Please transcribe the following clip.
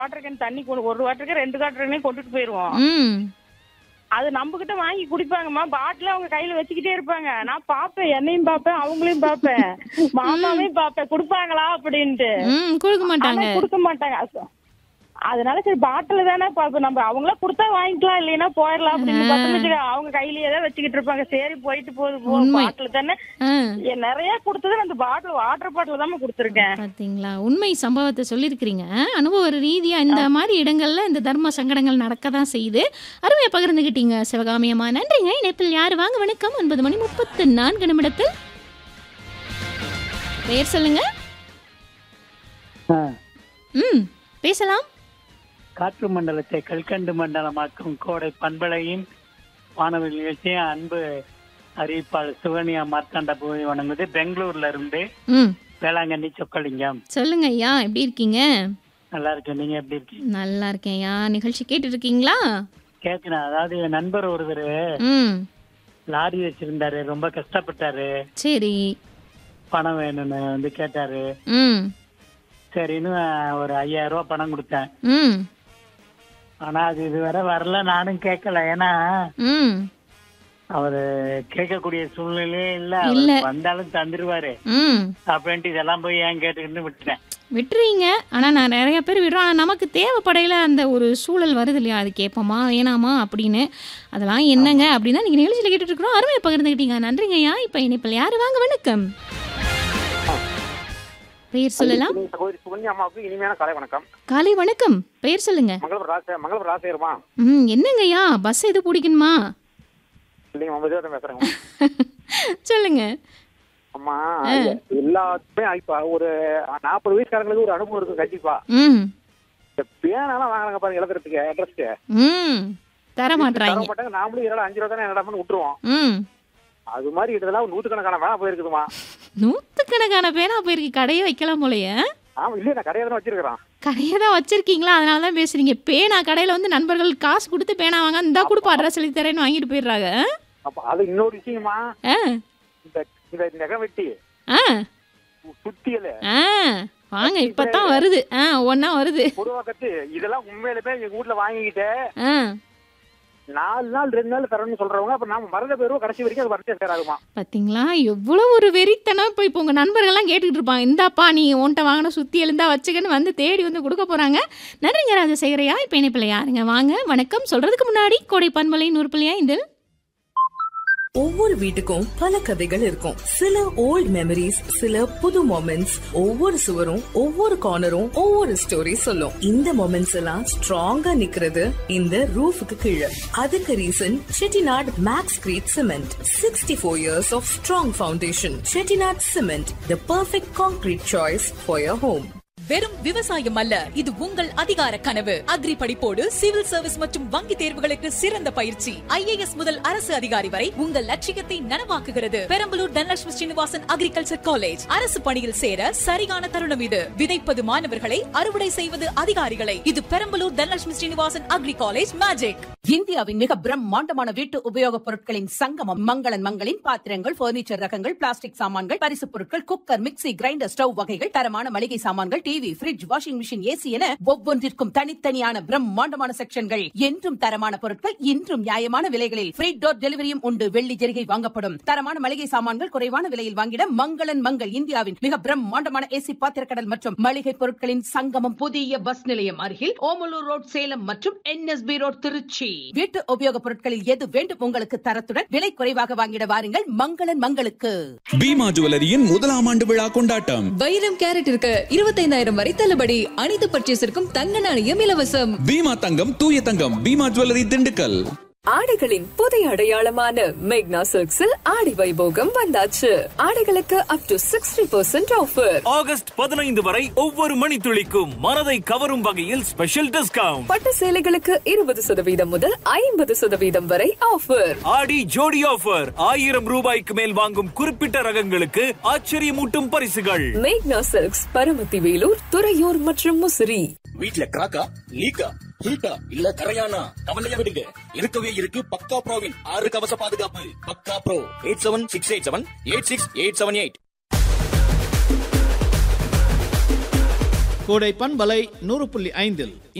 Water can தண்ணி கொண்டு ஒரு வாட்டர் கேன் ரெண்டு வாட்டர் கேனே கொண்டுட்டு போயிருவோம் ம் அது நம்ம கிட்ட வாங்கி குடிப்பாங்கம்மா பாட்டில அவங்க கையில வச்சுக்கிட்டே இருப்பாங்க நான் பாப்பேன் என்னையும் பாப்பேன் அவங்களையும் பாப்பேன் மாமாவையும் பாப்பேன் கொடுப்பாங்களா அப்படின்ட்டு ம் கொடுக்க ஆனா மாட்டாங்க கொடுக்க மாட்டாங்க அச- அதனால சரி பாட்டில் தானே பாப்போம் நம்ம அவங்களா கொடுத்தா வாங்கிக்கலாம் இல்லைன்னா போயிடலாம் அப்படின்னு பார்த்தோம்னு வச்சுக்க, அவங்க கையிலேயே தான் வச்சுக்கிட்டு இருப்பாங்க சரி போயிட்டு போகுது போ உண்மை. பாட்டில் தானே ஆ ஏன் நிறைய கொடுத்தது அந்த பாட்டில் வாட்டர் பாட்டில் தான் கொடுத்துருக்கேன் பாத்தீங்களா உண்மை சம்பவத்தை சொல்லியிருக்கிறீங்க அனுபவ ரீதியா இந்த மாதிரி இடங்கள்ல இந்த தர்ம சங்கடங்கள் நடக்க தான் செய்யுது அருமையா பகிர்ந்துகிட்டீங்க சிவகாமி அம்மா நன்றிங்க இணைப்பில் யாரு வாங்க வணக்கம் ஒன்பது மணி முப்பத்து நான்கு நிமிடத்தில் பெயர் சொல்லுங்க ஆ, ம் பேசலாம் காற்று மண்டலத்தை கல்கண்டு மண்டலமாக்கும் கோடை பண்பலையின் வானவில் நிகழ்ச்சியும் அன்பு அறிவிப்பாளர் சுகன்யா மார்த்தாண்ட பூமி வணங்குது பெங்களூர்ல இருந்து ம் வேளாங்கண்ணி சொக்கலிங்கம் சொல்லுங்க ஐயா எப்படி இருக்கீங்க நல்லா இருக்கு நீங்க எப்படி இருக்கீங்க நல்லா இருக்கேன் ஐயா நிகழ்ச்சி கேட்டுட்டு இருக்கீங்களா கேட்கிறேன் அதாவது என் நண்பர் ஒருவர் ம் லாரி வச்சிருந்தாரு ரொம்ப கஷ்டப்பட்டாரு சரி பணம் வேணும்னு வந்து கேட்டாரு ம் சரின்னு ஒரு ஐயாயிரம் ரூபாய் பணம் கொடுத்தேன் ம் ஆனா அது இதுவரை வரல நானும் கேட்கல ஏன்னா ம் அவரு கேட்கக்கூடிய சூழ்நிலையே இல்ல இல்ல. அவர் வந்தாலும் தந்துருவாரு ம் அப்படின்ட்டு இதெல்லாம் போய் ஏன் கேட்டுக்கிட்டு விட்டுட்டேன் விட்டுறீங்க ஆனால் நான் நிறைய பேர் விடுறோம் ஆனால் நமக்கு தேவைப்படையில அந்த ஒரு சூழல் வருது இல்லையா அது கேட்போமா வேணாமா அப்படின்னு அதெல்லாம் என்னங்க அப்படின்னா நீங்கள் நிகழ்ச்சியில் கேட்டுட்டு இருக்கிறோம் அருமையை பகிர்ந்துக்கிட்டீங்க நன்றிங்க ஐயா இப்போ இணைப்பில் யார் வாங்க வணக்கம் பெயர் சொல்லலாம் சகோதரி சுகன்யா அம்மாவுக்கு இனிமையான காலை வணக்கம் காலை வணக்கம் பெயர் சொல்லுங்க மங்களபுரம் ராச மங்களபுரம் ராசேருமா ம் என்னங்க ஐயா பஸ் எது பிடிக்கணுமா இல்லைங்க அம்மா விதம் பேசுறேங்க சொல்லுங்க அம்மா எல்லாத்துமே இப்ப ஒரு நாற்பது வயசுக்காரங்களுக்கு ஒரு அனுபவம் இருக்கும் கண்டிப்பா ம் இந்த பேனாலாம் வாங்குறாங்க பாருங்க எழுதுறதுக்கு அட்ரஸ்க்கு ம் தர தர மாட்றாங்க மாட்டாங்க நாமளும் இரண்டு அஞ்சு ரூபா தானே என்னடாமனு விட்டுருவோம் ம் அது மாதிரி இதெல்லாம் நூத்துக்கணக்கான வேணா போயிருக்குதுமா நூற்றுக்கணக்கான பேனா போயிருக்கு கடையே வைக்கலாம் போலயே ஆமா இல்லையே நான் கடையில தான் வச்சிருக்கிறேன் கடையை தான் வச்சிருக்கீங்களா அதனால தான் பேசுறீங்க பேனா கடையில் வந்து நண்பர்கள் காசு கொடுத்து பேனா வாங்க இந்தா கொடுப்பா அட்ரஸ் எழுதி தரேன்னு வாங்கிட்டு போயிடுறாங்க அப்ப அது இன்னொரு விஷயமா ஆ இந்த இந்த நெகவெட்டி ஆ சுத்தியல ஆ வாங்க இப்போ தான் வருது ஆ ஒன்றா வருது பொதுவாக்கத்து இதெல்லாம் உண்மையிலுமே எங்க வீட்டுல வாங்கிக்கிட்டு ஆ நாலு நாள் ரெண்டு நாள் தரணும்னு சொல்றவங்க அப்ப நாம மறந்த பேரும் கடைசி வரைக்கும் அது வரச்சே சேராகுமா பார்த்தீங்களா எவ்வளோ ஒரு வெறித்தனம் இப்போ இப்போ உங்கள் நண்பர்கள்லாம் கேட்டுக்கிட்டு இருப்பாங்க இந்தாப்பா நீ உன்ட்ட வாங்கின சுற்றி எழுந்தா வச்சுக்கன்னு வந்து தேடி வந்து கொடுக்க போகிறாங்க நன்றிங்க ராஜசேகரையா இப்போ இணைப்பில் யாருங்க வாங்க வணக்கம் சொல்கிறதுக்கு முன்னாடி கோடை பன்மலை நூறு பிள்ளையா இந்த ஒவ்வொரு வீட்டுக்கும் பல கதைகள் இருக்கும் சில ஓல்ட் மெமரிஸ் சில புது மொமெண்ட்ஸ் ஒவ்வொரு சுவரும் ஒவ்வொரு கார்னரும் ஒவ்வொரு ஸ்டோரி சொல்லும் இந்த மொமெண்ட்ஸ் எல்லாம் ஸ்ட்ராங்கா நிக்கிறது இந்த ரூஃபுக்கு கீழே அதுக்கு reason Chettinad max crete cement sixty four years of strong foundation Chettinad cement the perfect concrete choice for your home வெறும் விவசாயம் அல்ல இது உங்கள் அதிகார கனவு அக்ரி படிப்போடு சிவில் சர்வீஸ் மற்றும் வங்கி தேர்வுகளுக்கு சிறந்த பயிற்சி ஐஏஎஸ் முதல் அரசு அதிகாரி வரை உங்கள் லட்சியத்தை நனவாக்குகிறது பெரம்பலூர் தனலட்சுமி ஸ்ரீனிவாசன் அக்ரிகல்ச்சர் காலேஜ் அரசு பணியில் சேர சரியான தருணம் இது விதைப்பது மாணவர்களை அறுவடை செய்வது அதிகாரிகளை இது Perambalur Dhanalakshmi Srinivasan agri college magic இந்தியாவின் மிக பிரம்மாண்டமான வீட்டு உபயோகப் பொருட்களின் சங்கமம் மங்களன் மங்களின் பாத்திரங்கள் பர்னிச்சர் ரகங்கள் பிளாஸ்டிக் சாமான்கள் பரிசுப் பொருட்கள் குக்கர் மிக்ஸி கிரைண்டர் ஸ்டவ் வகைகள் தரமான மளிகை சாமான்கள் TV fridge washing machine AC என ஒவ்வொன்றிற்கும் தனித்தனியான பிரம்மாண்டமான செக்ஷன்கள் என்றும் தரமான பொருட்கள் இன்றும் நியாயமான விலைகளில் ஃப்ரீ டோர் டெலிவரியும் உண்டு வெள்ளி ஜெரிகை வாங்கப்படும் தரமான மளிகை சாமான்கள் குறைவான விலையில் வாங்கிட மங்களன் மங்கள் இந்தியாவின் மிக பிரம்மாண்டமான ஏசி பாத்திரக்கடல் மற்றும் மளிகை பொருட்களின் சங்கமம் புதிய பஸ் நிலையம் அருகில் ஓமலூர் ரோட் சேலம் மற்றும் என்எஸ்பி ரோட் திருச்சி வீட்டு உபயோகப் பொருட்களில் எது வேண்டும் உங்களுக்கு தரத்துடன் விலை குறைவாக வாங்கிட வாருங்கள் மங்களன் மங்களுக்கு பீமா ஜுவல்லரியின் முதலாம் ஆண்டு விழா கொண்டாட்டம் வைரம் கேரட் இருக்கு இருபத்தைந்தாயிரம் வரை தள்ளுபடி அனைத்து பர்ச்சேஸிற்கும் தங்க நாணயம் இலவசம் பீமா தங்கம் தூய தங்கம் பீமா ஜுவல்லரி திண்டுக்கல் ஆடைகளின் புதிய அடையாளமான மேக்னா சில்க்ஸில் ஆடி வைபோகம் வந்தாச்சு ஆடைகளுக்கு up to sixty percent offer August பதினைந்து வரை ஒவ்வொரு மணித்துளிக்கும் மனதை கவரும் வகையில் ஸ்பெஷல் டிஸ்கவுண்ட் பட்டு சேலைகளுக்கு இருபது சதவீதம் முதல் ஐம்பது சதவீதம் வரை ஆஃபர் ஆடி ஜோடி ஆஃபர் ஆயிரம் ரூபாய்க்கு மேல் வாங்கும் குறிப்பிட்ட ரகங்களுக்கு ஆச்சரியமூட்டும் பரிசுகள் மேக்னா சில்க்ஸ் பரமத்தி வேலூர் துறையூர் மற்றும் முசிறி வீட்ல கிராக்கா லீக்கா ஹீட்டா இல்ல கரையானா கவலையா விடுங்க இருக்கவே இருக்கு பக்கா ப்ரோவின் ஆறு கவச பாதுகாப்பு பக்கா bro eight seven six eight seven eight six eight seven eight கோடை பண்பலை நூறு புள்ளி ஐந்தில்